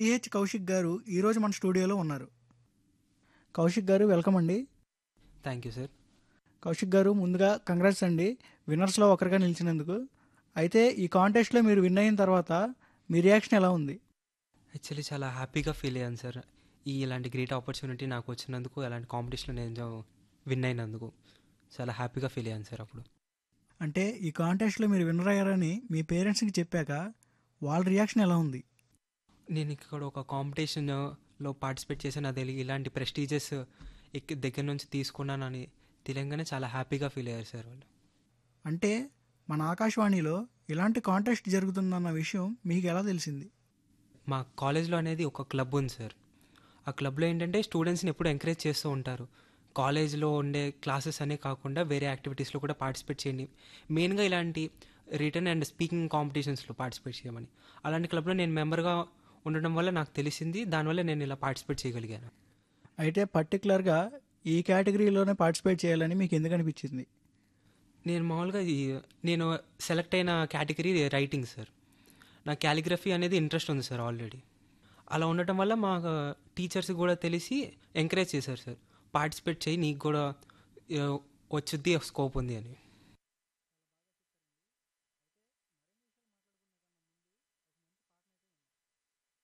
CH Kaushik గారు ఈరోజు మన స్టూడియోలో ఉన్నారు కౌశిక్ గారు వెల్కమ్ అండి థ్యాంక్ యూ సార్ కౌశిక్ గారు ముందుగా కంగ్రాట్స్ అండి విన్నర్స్లో ఒకరిగా నిలిచినందుకు అయితే ఈ కాంటెస్ట్లో మీరు విన్ అయిన తర్వాత మీ రియాక్షన్ ఎలా ఉంది యాక్చువల్లీ చాలా హ్యాపీగా ఫీల్ అయ్యాను సార్ ఈ ఇలాంటి గ్రేట్ ఆపర్చునిటీ నాకు వచ్చినందుకు అలాంటి కాంపిటీషన్లో నేను విన్ అయినందుకు చాలా హ్యాపీగా ఫీల్ అయ్యాను సార్ అప్పుడు అంటే ఈ కాంటెస్ట్లో మీరు విన్నర్ అయ్యారని మీ పేరెంట్స్కి చెప్పాక వాళ్ళ రియాక్షన్ ఎలా ఉంది నేను ఇక్కడ ఒక కాంపిటీషన్లో పార్టిసిపేట్ చేసిన అది ఇలాంటి ప్రెస్టీజియస్ దగ్గర నుంచి తీసుకున్నానని తెలియగానే చాలా హ్యాపీగా ఫీల్ అయ్యారు సార్ వాళ్ళు అంటే మన ఆకాశవాణిలో ఇలాంటి కాంటెస్ట్ జరుగుతుందన్న విషయం మీకు ఎలా తెలిసింది మా కాలేజ్లో అనేది ఒక క్లబ్ ఉంది సార్ ఆ క్లబ్లో ఏంటంటే స్టూడెంట్స్ని ఎప్పుడు ఎంకరేజ్ చేస్తూ ఉంటారు కాలేజ్లో ఉండే క్లాసెస్ అనే కాకుండా వేరే యాక్టివిటీస్లో కూడా పార్టిసిపేట్ చేయండి మెయిన్గా ఇలాంటి రిటర్న్ అండ్ స్పీకింగ్ కాంపిటీషన్స్లో పార్టిసిపేట్ చేయమని అలాంటి క్లబ్లో నేను మెంబర్గా ఉండడం వల్ల నాకు తెలిసింది దానివల్ల నేను ఇలా పార్టిసిపేట్ చేయగలిగాను అయితే పర్టికులర్గా ఈ కేటగిరీలోనే పార్టిసిపేట్ చేయాలని మీకు ఎందుకు అనిపించింది నేను మామూలుగా ఈ నేను సెలెక్ట్ అయిన కేటగిరీ రైటింగ్ సార్ నా క్యాలిగ్రఫీ అనేది ఇంట్రెస్ట్ ఉంది సార్ ఆల్రెడీ అలా ఉండటం వల్ల మా టీచర్స్ కూడా తెలిసి ఎంకరేజ్ చేశారు సార్ పార్టిసిపేట్ చేయి నీకు కూడా ఆ, వచ్చుద్ది స్కోప్ ఉంది అని